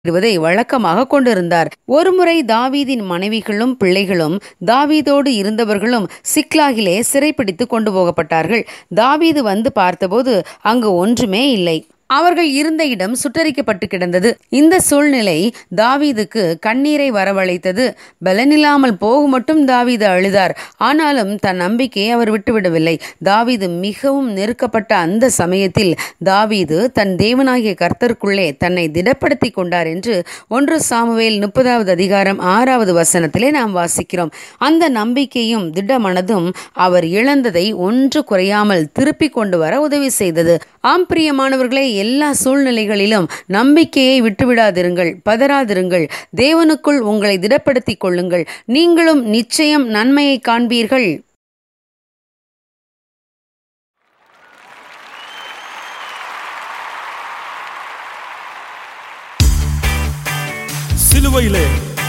இடுவதை வழக்கமாக கொண்டிருந்தார் ஒருமுறை தாவீதின் மனைவிகளும் பிள்ளைகளும் தாவீதோடு இருந்தவர்களும் சிக்லாகிலே சிறைப்பிடித்து கொண்டு போகப்பட்டார்கள் தாவீது வந்து பார்த்தபோது அங்கு ஒன்றுமே இல்லை அவர்கள் இருந்த இடம் சுட்டரிக்கப்பட்டு கிடந்தது இந்த சூழ்நிலை தாவீதுக்கு கண்ணீரை வரவழைத்தது பலனில்லாமல் போக மட்டும் தாவீது அழுதார் ஆனாலும் தன் நம்பிக்கையை அவர் விட்டுவிடவில்லை தாவீது மிகவும் நெருக்கப்பட்ட அந்த சமயத்தில் தாவீது தன் தேவனாகிய கர்த்தருக்குள்ளே தன்னை திடப்படுத்தி கொண்டார் என்று ஒன்று சாமுவேல் முப்பதாவது அதிகாரம் ஆறாவது வசனத்திலே நாம் வாசிக்கிறோம் அந்த நம்பிக்கையும் திடமனதும் அவர் இழந்ததை ஒன்று குறையாமல் திருப்பி கொண்டு வர உதவி செய்தது ஆம் பிரியமானவர்களே எல்லா சூழ்நிலைகளிலும் நம்பிக்கையை விட்டுவிடாதிருங்கள் பதறாதிருங்கள் தேவனுக்குள் உங்களை திடப்படுத்திக் கொள்ளுங்கள் நீங்களும் நிச்சயம் நன்மையை காண்பீர்கள் சிலுவையிலே